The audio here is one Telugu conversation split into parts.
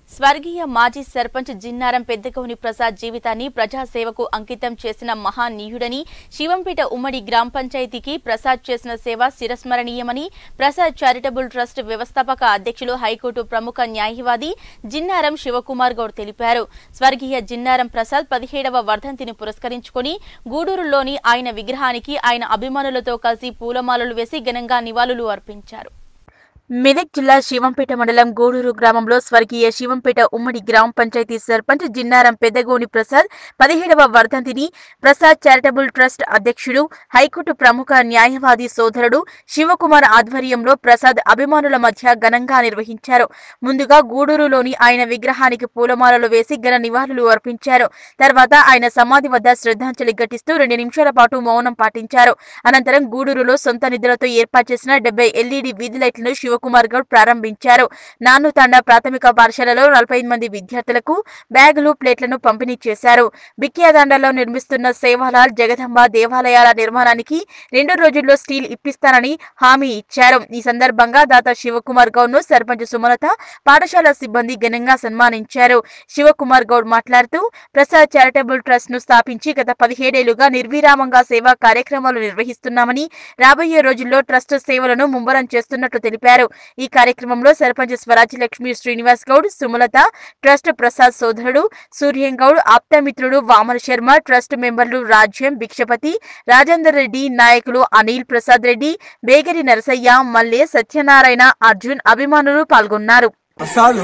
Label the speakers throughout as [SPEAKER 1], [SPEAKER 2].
[SPEAKER 1] స్వర్గీయ మాజీ సర్పంచ్ జిన్నారం పెద్దగౌని ప్రసాద్ జీవితాన్ని ప్రజాసేవకు అంకితం చేసిన మహానీయుడని శివంపేట ఉమ్మడి గ్రామ పంచాయతీకి ప్రసాద్ చేసిన సేవ శిరస్మరణీయమని ప్రసాద్ చారిటబుల్ ట్రస్ట్ వ్యవస్థాపక అధ్యక్షులు హైకోర్టు ప్రముఖ న్యాయవాది జిన్నారం శివకుమార్ గౌడ్ తెలిపారు స్వర్గీయ జిన్నారం ప్రసాద్ పదిహేడవ వర్ధంతిని పురస్కరించుకుని గూడూరులోని ఆయన విగ్రహానికి ఆయన అభిమానులతో కలిసి పూలమాలలు వేసి ఘనంగా నివాళులు అర్పించారు మెదక్ జిల్లా శివంపేట మండలం గూడూరు గ్రామంలో స్వర్గీయ శివంపేట ఉమ్మడి గ్రామ పంచాయతీ సర్పంచ్ జిన్నారం పెద్దగోని ప్రసాద్ పదిహేడవ వర్ధంతిని ప్రసాద్ చారిటబుల్ ట్రస్ట్ అధ్యక్షుడు హైకోర్టు ప్రముఖ న్యాయవాది సోదరుడు శివకుమార్ ఆధ్వర్యంలో ప్రసాద్ అభిమానుల మధ్య ఘనంగా నిర్వహించారు ముందుగా గూడూరులోని ఆయన విగ్రహానికి పూలమాలలు వేసి ఘన నివాళులు అర్పించారు తర్వాత ఆయన సమాధి వద్ద శ్రద్ధాంజలి ఘటిస్తూ రెండు నిమిషాల పాటు మౌనం పాటించారు అనంతరం గూడూరులో సొంత నిధులతో ఏర్పాటు చేసిన డెబ్బై ఎల్ఈడి వీధి లైట్లను శివకుమార్ గౌడ్ ప్రారంభించారు నాను తండా ప్రాథమిక పాఠశాలలో నలభై మంది విద్యార్థులకు బ్యాగులు ప్లేట్లను పంపిణీ చేశారు బిక్కియాదండలో నిర్మిస్తున్న సేవాలాల్ జగదంబ దేవాలయాల నిర్మాణానికి రెండు రోజుల్లో స్టీల్ ఇప్పిస్తానని హామీ ఇచ్చారు ఈ సందర్భంగా దాత శివకుమార్ గౌడ్ ను సర్పంచ్ సుమలత పాఠశాల సిబ్బంది ఘనంగా సన్మానించారు శివకుమార్ గౌడ్ మాట్లాడుతూ ప్రసాద్ చారిటబుల్ ట్రస్ట్ ను స్థాపించి గత పదిహేడేళ్లుగా నిర్విరామంగా సేవా కార్యక్రమాలు నిర్వహిస్తున్నామని రాబోయే రోజుల్లో ట్రస్ట్ సేవలను ముమ్మరం చేస్తున్నట్లు తెలిపారు ఈ కార్యక్రమంలో సర్పంచ్ స్వరాజ్య లక్ష్మి శ్రీనివాస్ గౌడ్ సుమలత ట్రస్ట్ ప్రసాద్ సోదరుడు సూర్యం గౌడ్ ఆప్తమిత్రుడు వామన శర్మ ట్రస్ట్ మెంబర్లు రాజ్యం భిక్షపతి రాజేందర్ రెడ్డి నాయకులు అనిల్ ప్రసాద్ రెడ్డి బేగరి నరసయ్య మల్లె సత్యనారాయణ అర్జున్ అభిమానులు పాల్గొన్నారు
[SPEAKER 2] Prasad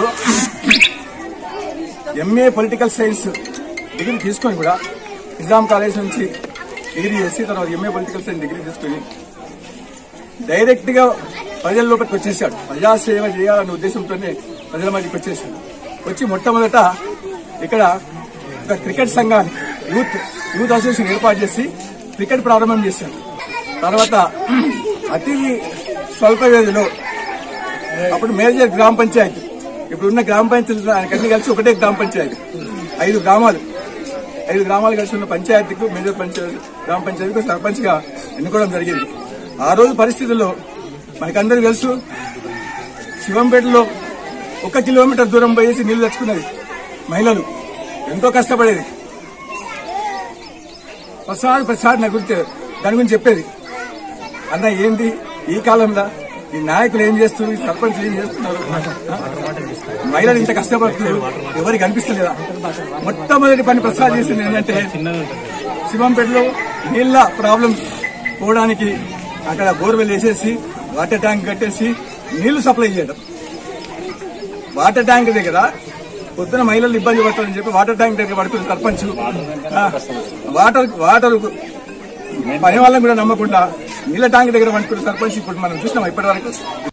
[SPEAKER 2] MA political science degree తీసుకొని కూడా నిజాం కాలేజ్ నుంచి డిగ్రీ చేసి తర్వాత ఎంఏ పొలిటికల్ సైన్స్ డిగ్రీ తీసుకొని డైరెక్ట్ గా ప్రజల లోపలికి వచ్చేసాడు ప్రజాసేవ చేయాలనే ఉద్దేశంతోనే ప్రజల మధ్యకి వచ్చేసాడు వచ్చి మొట్టమొదట ఇక్కడ ఒక క్రికెట్ సంఘాన్ని యూత్ యూత్ అసోసియేషన్ ఏర్పాటు చేసి క్రికెట్ ప్రారంభం చేశాడు తర్వాత అతి స్వల్ప వ్యవధిలో అప్పుడు మేజర్ గ్రామ పంచాయతీ ఇప్పుడు ఉన్న గ్రామ పంచాయతీ ఆయనకన్నీ కలిసి ఒకటే గ్రామ పంచాయతీ ఐదు గ్రామాలు ఐదు గ్రామాలు కలిసి ఉన్న పంచాయతీకు మేజర్ పంచాయతీ గ్రామ పంచాయతీకి సర్పంచ్ గా ఎన్నుకోవడం జరిగింది ఆ రోజు పరిస్థితుల్లో మనకందరికీ తెలుసు శివంపేటలో ఒక కిలోమీటర్ దూరం పోయేసి నీళ్లు తెచ్చుకున్నది మహిళలు ఎంతో కష్టపడేది ప్రసాద్ ప్రసాద్ నా గురించి దాని గురించి చెప్పేది అన్న ఏంది ఈ కాలంలో ఈ నాయకులు ఏం చేస్తున్నారు ఈ సర్పంచ్లు ఏం చేస్తున్నారు ఆ? మహిళలు ఇంత కష్టపడుతున్నారు ఎవరికి కనిపిస్తలేదా మొట్టమొదటి పని ప్రసాద్ చేసింది ఏంటంటే శివంపేటలో నీళ్ల ప్రాబ్లం పోవడానికి అక్కడ బోర్వెల్ వేసేసి వాటర్ ట్యాంక్ కట్టేసి నీళ్లు సప్లై చేయడం వాటర్ ట్యాంక్ దగ్గర పొద్దున మహిళలు ఇబ్బంది పడతారని చెప్పి వాటర్ ట్యాంక్ దగ్గర పడుతుంది సర్పంచ్ ఆ, వాటర్ వాటర్ పని వాళ్ళని కూడా నమ్మకుండా నీళ్ళ ట్యాంక్ దగ్గర పడుకున్న సర్పంచ్ ఇప్పుడు మనం చూసినాం ఇప్పటి వరకు